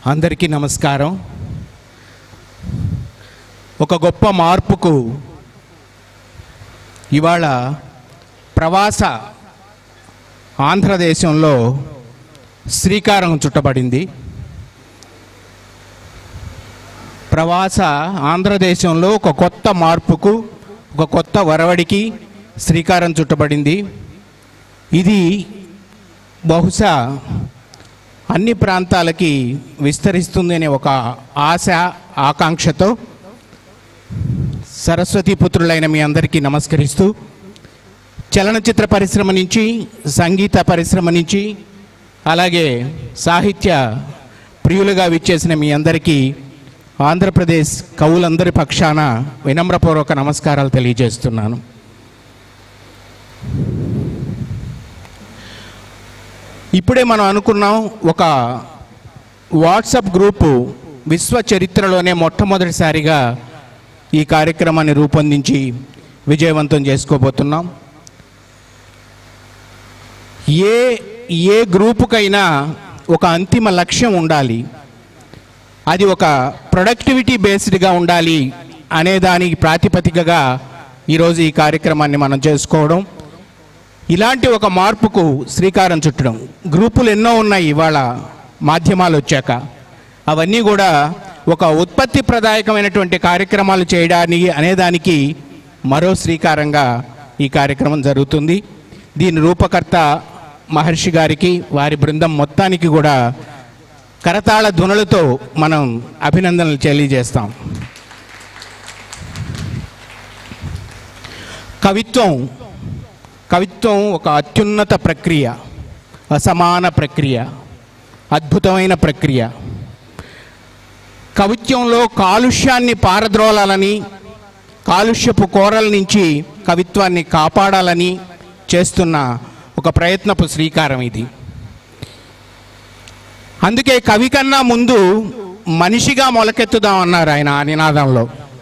అందరికీ నమస్కారం ఒక గొప్ప మార్పుకు ఇవాళ ప్రవాస ఆంధ్రదేశంలో శ్రీకారం చుట్టబడింది ప్రవాస ఆంధ్రదేశంలో ఒక కొత్త మార్పుకు ఒక కొత్త వరవడికి శ్రీకారం చుట్టబడింది ఇది బహుశా అన్ని ప్రాంతాలకి విస్తరిస్తుంది అనే ఒక ఆశ ఆకాంక్షతో సరస్వతి పుత్రులైన మీ అందరికీ నమస్కరిస్తూ చలనచిత్ర పరిశ్రమ నుంచి సంగీత పరిశ్రమ నుంచి అలాగే సాహిత్య ప్రియులుగా విచ్చేసిన మీ అందరికీ ఆంధ్రప్రదేశ్ కవులందరి పక్షాన వినమ్రపూర్వక నమస్కారాలు తెలియజేస్తున్నాను ఇప్పుడే మనం అనుకున్నాం ఒక వాట్సాప్ గ్రూపు విశ్వ చరిత్రలోనే మొట్టమొదటిసారిగా ఈ కార్యక్రమాన్ని రూపొందించి విజయవంతం చేసుకోబోతున్నాం ఏ ఏ గ్రూపుకైనా ఒక అంతిమ లక్ష్యం ఉండాలి అది ఒక ప్రొడక్టివిటీ బేస్డ్గా ఉండాలి అనే దానికి ప్రాతిపదికగా ఈరోజు ఈ కార్యక్రమాన్ని మనం చేసుకోవడం ఇలాంటి ఒక మార్పుకు శ్రీకారం చుట్టడం గ్రూపులు ఎన్నో ఉన్నాయి ఇవాళ మాధ్యమాలు వచ్చాక అవన్నీ కూడా ఒక ఉత్పత్తి ప్రదాయకమైనటువంటి కార్యక్రమాలు చేయడానికి అనేదానికి మరో శ్రీకారంగా ఈ కార్యక్రమం జరుగుతుంది దీని రూపకర్త మహర్షి గారికి వారి బృందం మొత్తానికి కూడా కరతాళ ధ్వనులతో మనం అభినందనలు తెలియజేస్తాం కవిత్వం కవిత్వం ఒక అత్యున్నత ప్రక్రియ అసమాన ప్రక్రియ అద్భుతమైన ప్రక్రియ కవిత్వంలో కాలుష్యాన్ని పారద్రోలాలని కాలుష్యపు కోరల నుంచి కవిత్వాన్ని కాపాడాలని చేస్తున్న ఒక ప్రయత్నపు శ్రీకారం ఇది అందుకే కవి కన్నా ముందు మనిషిగా మొలకెత్తుదాం అన్నారు ఆయన ఆ నినాదంలో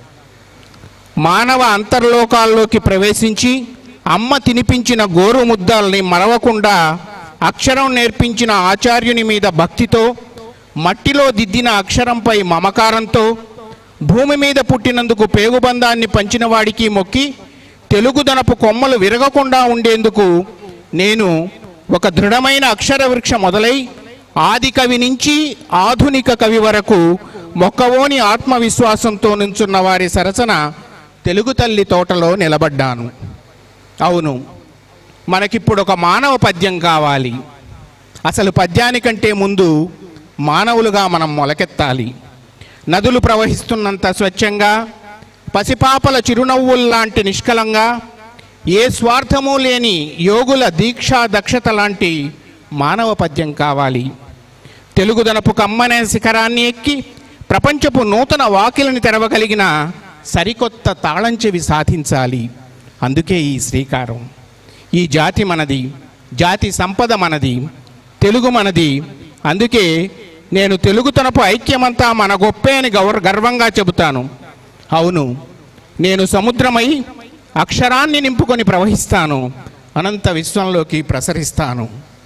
మానవ అంతర్లోకాల్లోకి ప్రవేశించి అమ్మ తినిపించిన గోరు ముద్దల్ని మరవకుండా అక్షరం నేర్పించిన ఆచార్యుని మీద భక్తితో మట్టిలో దిద్దిన అక్షరంపై మమకారంతో భూమి మీద పుట్టినందుకు పేగుబంధాన్ని పంచిన వాడికి మొక్కి తెలుగుదనపు కొమ్మలు విరగకుండా ఉండేందుకు నేను ఒక దృఢమైన అక్షర వృక్ష మొదలై ఆది కవి నుంచి ఆధునిక కవి వరకు మొక్కవోని ఆత్మవిశ్వాసంతో నుంచున్న వారి సరసన తెలుగు తల్లి తోటలో నిలబడ్డాను అవును మనకిప్పుడు ఒక మానవ పద్యం కావాలి అసలు పద్యానికంటే ముందు మానవులుగా మనం మొలకెత్తాలి నదులు ప్రవహిస్తున్నంత స్వచ్ఛంగా పసిపాపల చిరునవ్వుల్లాంటి నిష్కలంగా ఏ స్వార్థము లేని యోగుల దీక్షా దక్షత లాంటి మానవ పద్యం కావాలి తెలుగుదనపు కమ్మనే శిఖరాన్ని ఎక్కి ప్రపంచపు నూతన వాకిలని తెరవగలిగిన సరికొత్త తాళంచెవి సాధించాలి అందుకే ఈ శ్రీకారం ఈ జాతి మనది జాతి సంపద మనది తెలుగు మనది అందుకే నేను తెలుగుతనపు ఐక్యమంతా మన గొప్పే అని గౌర గర్వంగా చెబుతాను అవును నేను సముద్రమై అక్షరాన్ని నింపుకొని ప్రవహిస్తాను అనంత విశ్వంలోకి ప్రసరిస్తాను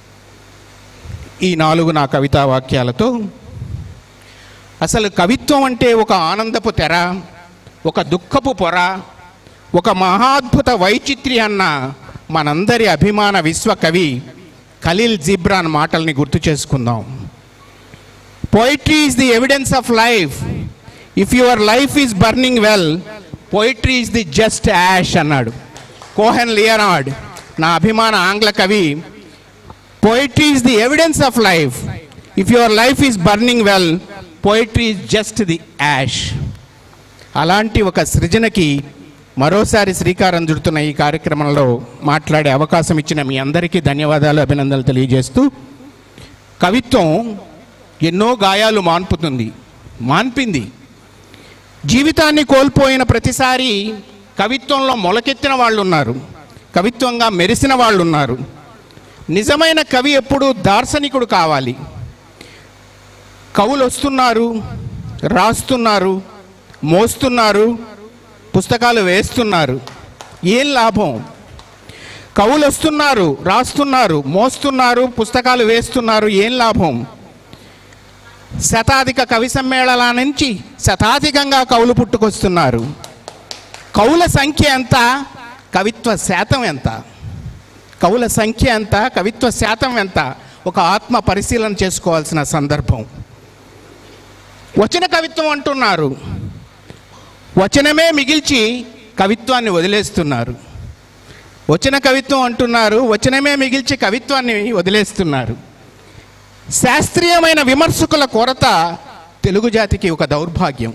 ఈ నాలుగు నా కవితా వాక్యాలతో అసలు కవిత్వం అంటే ఒక ఆనందపు తెర ఒక దుఃఖపు పొర ఒక మహాద్భుత వైచిత్ర్యాన్న మనందరి అభిమాన విశ్వకవి ఖలీల్ జిబ్రాన్ మాటల్ని గుర్తు చేసుకుందాం poetry is the evidence of life if your life is burning well poetry is the just ash అన్నాడు కోహెన్ లియనార్డ్ నా అభిమాన ఆంగ్ల కవి poetry is the evidence of life if your life is burning well poetry is just the ash అలాంటి ఒక సృజనకి మరోసారి శ్రీకారం చుడుతున్న ఈ కార్యక్రమంలో మాట్లాడే అవకాశం ఇచ్చిన మీ అందరికీ ధన్యవాదాలు అభినందనలు తెలియజేస్తూ కవిత్వం ఎన్నో గాయాలు మాన్పుతుంది మాన్పింది జీవితాన్ని కోల్పోయిన ప్రతిసారి కవిత్వంలో మొలకెత్తిన వాళ్ళు ఉన్నారు కవిత్వంగా మెరిసిన వాళ్ళు ఉన్నారు నిజమైన కవి ఎప్పుడు దార్శనికుడు కావాలి కవులు వస్తున్నారు రాస్తున్నారు మోస్తున్నారు పుస్తకాలు వేస్తున్నారు ఏం లాభం కవులు వస్తున్నారు రాస్తున్నారు మోస్తున్నారు పుస్తకాలు వేస్తున్నారు ఏం లాభం శతాధిక కవి సమ్మేళనాల నుంచి శతాధికంగా కవులు పుట్టుకొస్తున్నారు కవుల సంఖ్య ఎంత కవిత్వ శాతం ఎంత కవుల సంఖ్య ఎంత కవిత్వ శాతం ఎంత ఒక ఆత్మ పరిశీలన చేసుకోవాల్సిన సందర్భం వచన కవిత్వం అంటున్నారు వచనమే మిగిల్చి కవిత్వాన్ని వదిలేస్తున్నారు వచన కవిత్వం అంటున్నారు వచనమే మిగిల్చి కవిత్వాన్ని వదిలేస్తున్నారు శాస్త్రీయమైన విమర్శకుల కొరత తెలుగు జాతికి ఒక దౌర్భాగ్యం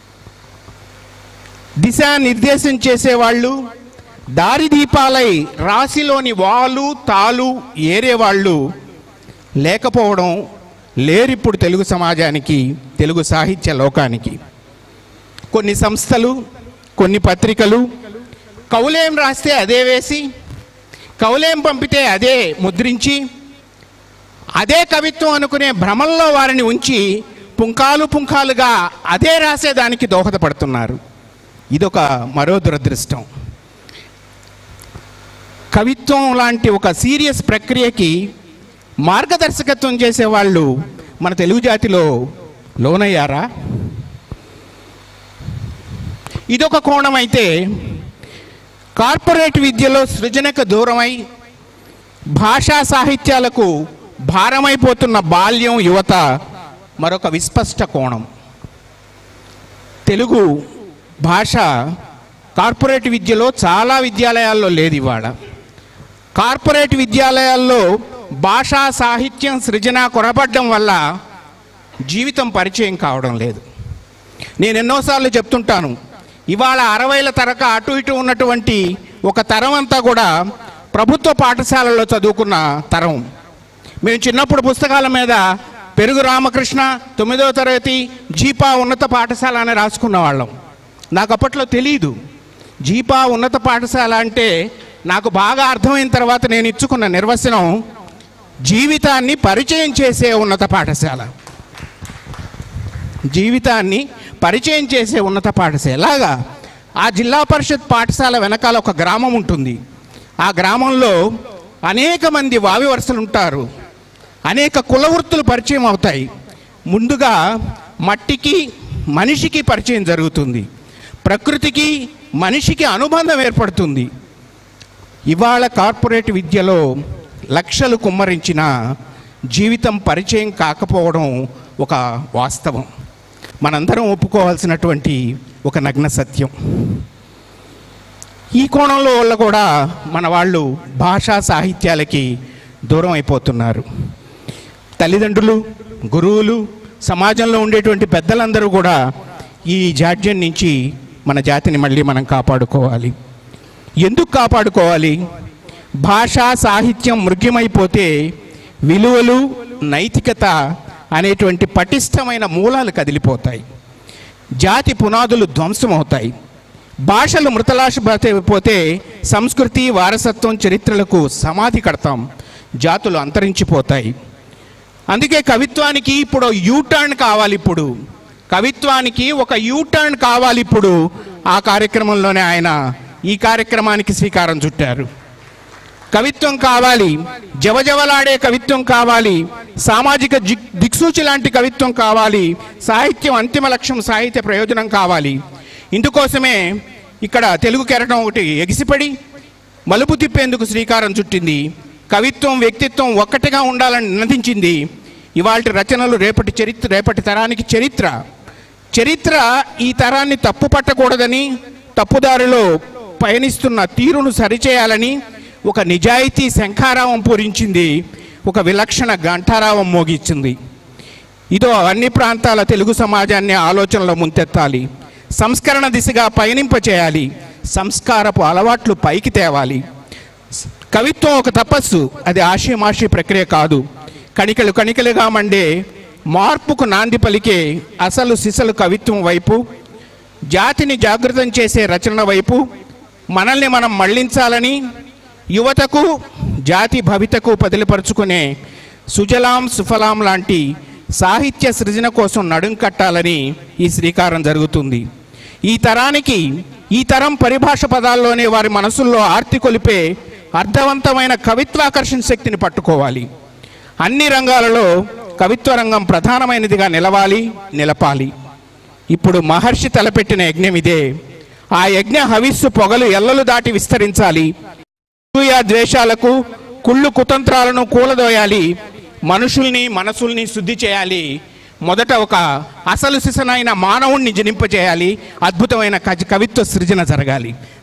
దిశానిర్దేశం చేసేవాళ్ళు దారిదీపాలై రాశిలోని వాలు తాలు ఏరేవాళ్ళు లేకపోవడం లేరిప్పుడు తెలుగు సమాజానికి తెలుగు సాహిత్య లోకానికి కొన్ని సంస్థలు కొన్ని పత్రికలు కవులేం రాస్తే అదే వేసి కవులేం పంపితే అదే ముద్రించి అదే కవిత్వం అనుకునే భ్రమంలో వారిని ఉంచి పుంకాలు పుంకాలుగా అదే రాసేదానికి దోహదపడుతున్నారు ఇదొక మరో దురదృష్టం కవిత్వం లాంటి ఒక సీరియస్ ప్రక్రియకి మార్గదర్శకత్వం చేసేవాళ్ళు మన తెలుగు జాతిలో లోనయ్యారా ఇదొక కోణం అయితే కార్పొరేట్ విద్యలో సృజనకు దూరమై భాషా సాహిత్యాలకు భారమైపోతున్న బాల్యం యువత మరొక విస్పష్ట కోణం తెలుగు భాష కార్పొరేట్ విద్యలో చాలా విద్యాలయాల్లో లేదు ఇవాళ కార్పొరేట్ విద్యాలయాల్లో భాషా సాహిత్యం సృజన కొరబడ్డం వల్ల జీవితం పరిచయం కావడం లేదు నేను ఎన్నోసార్లు చెప్తుంటాను ఇవాళ అరవైల తరక అటు ఇటు ఉన్నటువంటి ఒక తరం అంతా కూడా ప్రభుత్వ పాఠశాలలో చదువుకున్న తరం మేము చిన్నప్పుడు పుస్తకాల మీద పెరుగు రామకృష్ణ తొమ్మిదో తరగతి జీపా ఉన్నత పాఠశాల అని రాసుకున్న వాళ్ళం నాకు అప్పట్లో తెలియదు జీపా ఉన్నత పాఠశాల అంటే నాకు బాగా అర్థమైన తర్వాత నేను ఇచ్చుకున్న నిర్వచనం జీవితాన్ని పరిచయం చేసే ఉన్నత పాఠశాల జీవితాన్ని పరిచయం చేసే ఉన్నత పాఠశాల ఎలాగా ఆ జిల్లా పరిషత్ పాఠశాల వెనకాల ఒక గ్రామం ఉంటుంది ఆ గ్రామంలో అనేక మంది వావి వరుసలు ఉంటారు అనేక కుల వృత్తులు పరిచయం అవుతాయి ముందుగా మట్టికి మనిషికి పరిచయం జరుగుతుంది ప్రకృతికి మనిషికి అనుబంధం ఏర్పడుతుంది ఇవాళ కార్పొరేట్ విద్యలో లక్షలు కుమ్మరించిన జీవితం పరిచయం కాకపోవడం ఒక వాస్తవం మనందరం ఒప్పుకోవాల్సినటువంటి ఒక నగ్న సత్యం ఈ కోణంలో వల్ల కూడా మన వాళ్ళు భాషా సాహిత్యాలకి దూరం అయిపోతున్నారు తల్లిదండ్రులు గురువులు సమాజంలో ఉండేటువంటి పెద్దలందరూ కూడా ఈ జాడ్యం నుంచి మన జాతిని మళ్ళీ మనం కాపాడుకోవాలి ఎందుకు కాపాడుకోవాలి భాషా సాహిత్యం మృగ్యమైపోతే విలువలు నైతికత అనేటువంటి పటిష్టమైన మూలాలు కదిలిపోతాయి జాతి పునాదులు ధ్వంసమవుతాయి భాషలు మృతలాశ పోతే సంస్కృతి వారసత్వం చరిత్రలకు సమాధి కడతాం జాతులు అంతరించిపోతాయి అందుకే కవిత్వానికి ఇప్పుడు యూటర్న్ కావాలి ఇప్పుడు కవిత్వానికి ఒక యూటర్న్ కావాలి ఇప్పుడు ఆ కార్యక్రమంలోనే ఆయన ఈ కార్యక్రమానికి శ్రీకారం చుట్టారు కవిత్వం కావాలి జవజవలాడే కవిత్వం కావాలి సామాజిక జిక్- దిక్సూచి లాంటి కవిత్వం కావాలి సాహిత్యం అంతిమ లక్ష్యం సాహిత్య ప్రయోజనం కావాలి ఇందుకోసమే ఇక్కడ తెలుగు కెరటం ఒకటి ఎగిసిపడి మలుపు తిప్పేందుకు శ్రీకారం చుట్టింది కవిత్వం వ్యక్తిత్వం ఒక్కటిగా ఉండాలని నినదించింది ఇవాళ రచనలు రేపటి చరిత్ర రేపటి తరానికి చరిత్ర చరిత్ర ఈ తరాన్ని తప్పు పట్టకూడదని తప్పుదారిలో పయనిస్తున్న తీరును సరిచేయాలని ఒక నిజాయితీ శంఖారావం పూరించింది ఒక విలక్షణ ఘంటారావం మోగించింది ఇదో అన్ని ప్రాంతాల తెలుగు సమాజాన్ని ఆలోచనలో ముంతెత్తాలి సంస్కరణ దిశగా పయనింప చేయాలి సంస్కారపు అలవాట్లు పైకి తేవాలి కవిత్వం ఒక తపస్సు అది ఆశయమాషి ప్రక్రియ కాదు కణికలు కణికలుగా మండే మార్పుకు నాంది పలికే అసలు సిసలు కవిత్వం వైపు జాతిని జాగృతం చేసే రచన వైపు మనల్ని మనం మళ్ళించాలని యువతకు జాతి భవితకు పదిలిపరుచుకునే సుజలాం సుఫలాం లాంటి సాహిత్య సృజన కోసం నడుం కట్టాలని ఈ శ్రీకారం జరుగుతుంది ఈ తరానికి ఈ తరం పరిభాష పదాల్లోనే వారి మనసుల్లో ఆర్తి కొలిపే అర్థవంతమైన కవిత్వాకర్షణ శక్తిని పట్టుకోవాలి అన్ని రంగాలలో కవిత్వ రంగం ప్రధానమైనదిగా నిలవాలి నిలపాలి ఇప్పుడు మహర్షి తలపెట్టిన యజ్ఞం ఇదే ఆ యజ్ఞ హవిస్సు పొగలు ఎల్లలు దాటి విస్తరించాలి అసూయ ద్వేషాలకు కుళ్ళు కుతంత్రాలను కూలదోయాలి మనుషుల్ని మనసుల్ని శుద్ధి చేయాలి మొదట ఒక అసలు సిసనైన మానవుణ్ణి జనింపజేయాలి అద్భుతమైన కవి- కవిత్వ సృజన జరగాలి